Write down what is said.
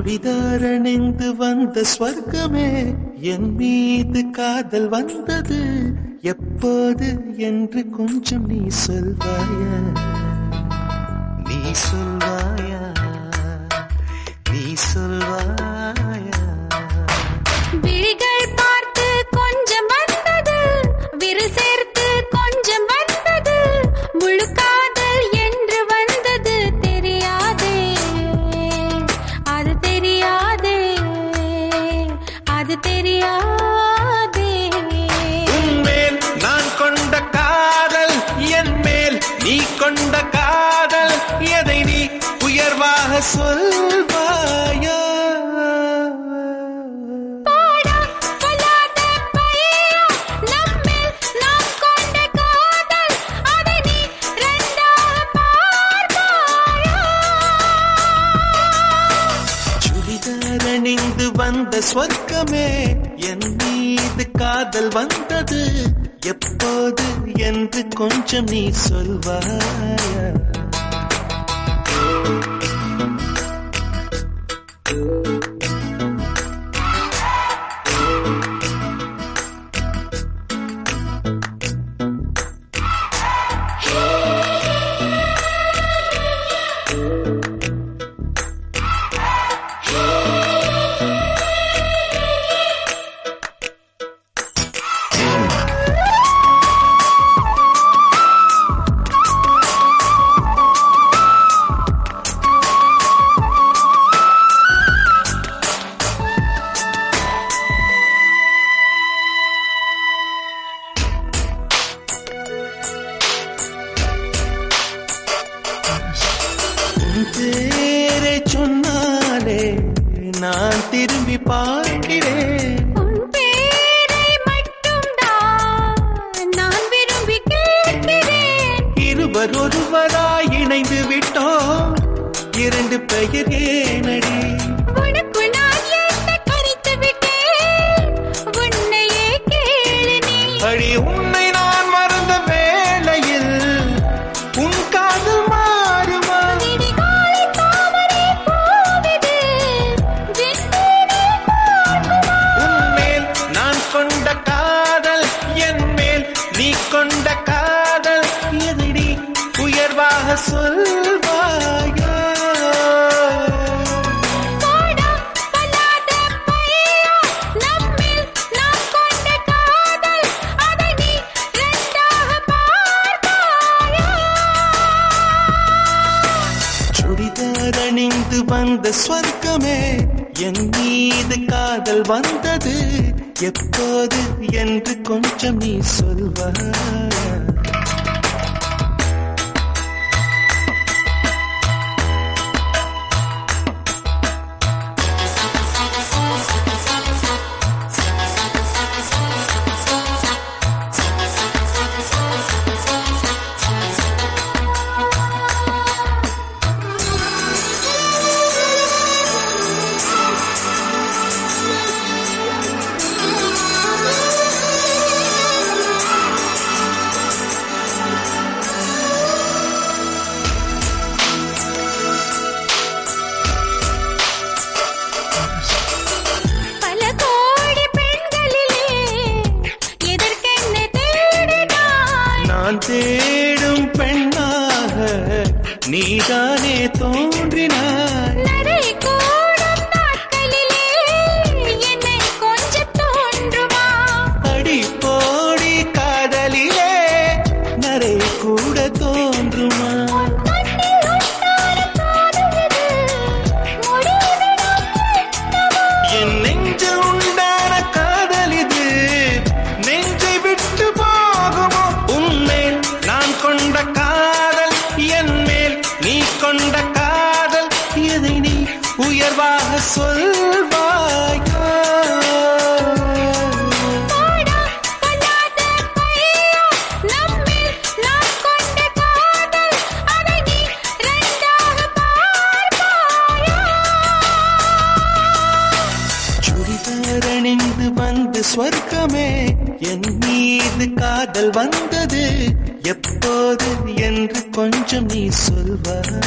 சுடிதாரணிந்து வந்த ஸ்வர்க்கமே என் மீது காதல் வந்தது எப்போது என்று கொஞ்சம் நீ சொல்வாயா நீ சொல்வாயா நீ சொல்வாயா விழிகள் பார்த்து கொஞ்சம் வந்தது விரல் சேர்த்து கொஞ்சம் வந்தது முழு காதல் என்று வந்தது தெரியாதே அது தெரியாதே அது தெரியாதே உன்மேல் நான் கொண்ட காதல் என் மேல் நீ கொண்ட காதல் எதை நீ உயர்வாக சொல்வாயா பாடா சொல்லாத பையா நம்மில் நாம் கொண்ட காதல் அதை நீ ரெண்டாக பார்ப்பாயா சுடிதாரணிந்து வந்த ஸ்வர்க்கமே என் மீது காதல் வந்தது எப்போது என்று கொஞ்சம் நீ சொல்வாயா உன் பேரை சொன்னாலே நான் திரும்பி பார்க்கிறேன் உன் பேரை மட்டும்தான் நான் விரும்பி கேட்கிறேன் இருவர் ஒருவராய் இணைந்து விட்டோம் இரண்டு பெயர் ஏனடி உனக்கு நான் என்ன கரித்து விட்டேன் உன்னையே கேளு நீ அடி உன்னை நான் மறந்த வேளையில் உன் காதல் மாறுமா விடிகாலை தாமரை பூவிது விண்மீனே பார்க்குமா உன்மேல் நான் கொண்ட காதல் என் மேல் நீ கொண்ட காதல் எதிரி உயர்வாக சொல்வாயா பாடா சொல்லாத பையா நம்மில் நாம் கொண்ட காதல் அதை நீ ரெண்டாக பார்ப்பாயா சுடிதார் அணிந்து வந்த ஸ்வர்க்கமே என் மீது காதல் வந்தது எப்போது என்று கொஞ்சம் நீ சொல்வாயா பல கோடி பெண்களிலே எதற்கென்ன தேடினாய் நான் தேடும் பெண்ணாக நீதானே தோன்றினாய் நடை கூடும் நாட்களிலே என்னை கொஞ்சம் தோன்றுமா அடி போடி காதலிலே நரை கூட தோன்றுமா கண்ணில் உண்டான காதலிது முடிவிடம் எட்டவா என் நெஞ்சு உண்டான காதல் இது நெஞ்சை விட்டு போகுமோ உன்மேல் நான் கொண்ட காதல் என் மேல் நீ கொண்ட காதல் எதை நீ உயர்வாக சொல்வாயா பாடா சொல்லாத பையா நம்மில் நாம் கொண்ட காதல் அதை நீ ரெண்டாக பார்ப்பாயா சுடிதார் அணிந்து வந்து ஸ்வர்க்கமே என் மீது காதல் வந்தது எப்போது என்று கொஞ்சம் நீ சொல்வாய்